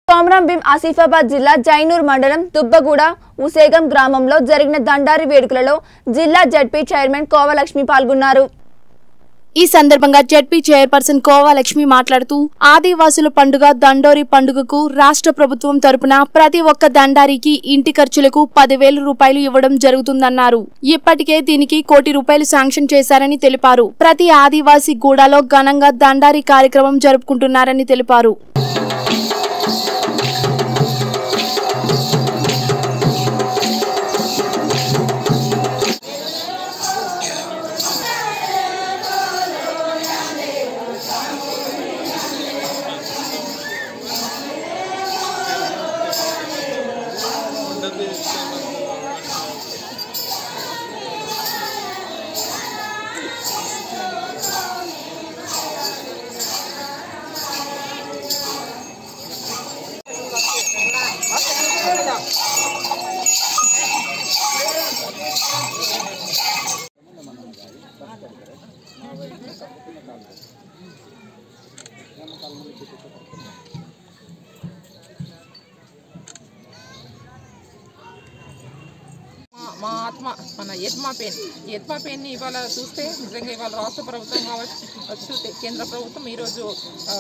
కొమరం భీం ఆసిఫాబాద్ జిల్లా జైనూర్ మండలం దుబ్బగూడ ఉసేగం గ్రామంలో జరిగిన దండారి వేడుకలలో జిల్లా జడ్పీ చైర్మన్ కోవలక్ష్మి పాల్గొన్నారు ఈ సందర్భంగా జడ్పీ చైర్పర్సన్ కోవా లక్ష్మి మాట్లాడుతూ ఆదివాసుల పండుగ దండోరి పండుగకు రాష్ట్ర ప్రభుత్వం తరపున ప్రతి ఒక్క దండారికి ఇంటి ఖర్చులకు పదివేల రూపాయలు ఇవ్వడం జరుగుతుందన్నారు ఇప్పటికే దీనికి కోటి రూపాయలు శాంక్షన్ చేశారని తెలిపారు ప్రతి ఆదివాసీ గూడాలో ఘనంగా దండారి కార్యక్రమం జరుపుకుంటున్నారని తెలిపారు మా- మా ఆత్మ మన ఎత్మా పెయిన్ ఈ ఎత్మా పెయిన్ని ఇవాళ చూస్తే నిజంగా ఇవాళ రాష్ట్ర ప్రభుత్వం కావచ్చు తే- కేంద్ర ప్రభుత్వం ఈరోజు ఆ,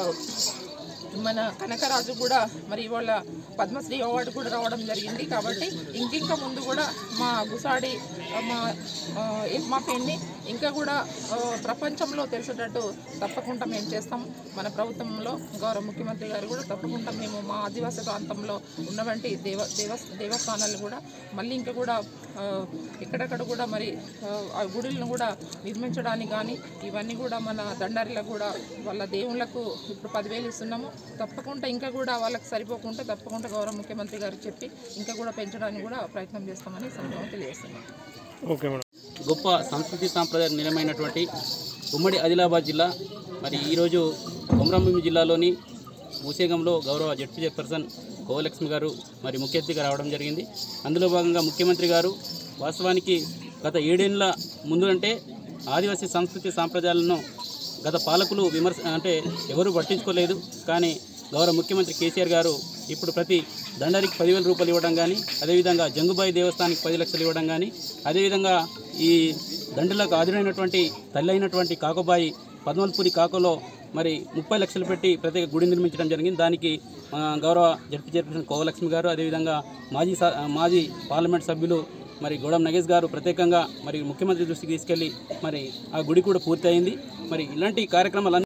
మన కనకరాజు కూడా మరి ఇవాళ పద్మశ్రీ అవార్డు కూడా రావడం జరిగింది కాబట్టి ఇంకింకా ముందు కూడా మా గుసాడి ఆ, మా ఆ, ఎత్మా పెయిన్ని ఇంకా కూడా ఆ, ప్రపంచంలో తెలిసేటట్టు తప్పకుండా మేము చేస్తాం మన ప్రభుత్వంలో గౌరవ ముఖ్యమంత్రి గారు కూడా తప్పకుండా మేము మా ఆదివాసీ ప్రాంతంలో ఉన్నటువంటి దేవ దేవ దేవస్థానాలు కూడా మళ్ళీ ఇంకా కూడా ఆ, ఎక్కడెక్కడ కూడా మరి ఆ, ఆ గుడులను కూడా నిర్మించడానికి కానీ ఇవన్నీ కూడా మన దండారిలో కూడా వాళ్ళ దేవుళ్ళకు ఇప్పుడు పదివేలు ఇస్తున్నాము తప్పకుండా ఇంకా కూడా వాళ్ళకి సరిపోకుంటే తప్పకుండా గౌరవ ముఖ్యమంత్రి గారు చెప్పి ఇంకా కూడా పెంచడానికి కూడా ప్రయత్నం చేస్తామని ఈ సందర్భంగా తెలియజేస్తున్నాం ఓకే మేడం గొప్ప సంస్కృతి సాంప్రదాయం నిలమైనటువంటి ఉమ్మడి ఆదిలాబాద్ జిల్లా మరి ఈరోజు కొమరంభీం జిల్లాలోని మూసేగంలో గౌరవ జడ్పీ చైర్పర్సన్ కోవలక్ష్మి గారు మరి ముఖ్య అతిథిగా రావడం జరిగింది అందులో భాగంగా ముఖ్యమంత్రి గారు వాస్తవానికి గత ఏడేళ్ల ముందు అంటే ఆదివాసీ సంస్కృతి సాంప్రదాయాలను గత పాలకులు విమర్శ అంటే ఎవరు పట్టించుకోలేదు కానీ గౌరవ ముఖ్యమంత్రి కేసీఆర్ గారు ఇప్పుడు ప్రతి దండరికి పదివేల రూపాయలు ఇవ్వడం కానీ అదేవిధంగా జంగుబాయి దేవస్థానానికి పది లక్షలు ఇవ్వడం కానీ అదేవిధంగా ఈ దండులకు ఆదురైనటువంటి తల్లి అయినటువంటి కాకబాయి పద్మల్పూరి కాకలో మరి ముప్పై లక్షలు పెట్టి ప్రత్యేక గుడి నిర్మించడం జరిగింది దానికి ఆ, గౌరవ జడ్పీ చైర్పర్సన్ కోవలక్ష్మి గారు అదేవిధంగా మాజీ సా- మాజీ పార్లమెంట్ సభ్యులు మరి గౌడం నగేష్ గారు ప్రత్యేకంగా మరి ముఖ్యమంత్రి దృష్టికి తీసుకెళ్ళి మరి ఆ గుడి కూడా పూర్తయింది మరి ఇలాంటి కార్యక్రమాలు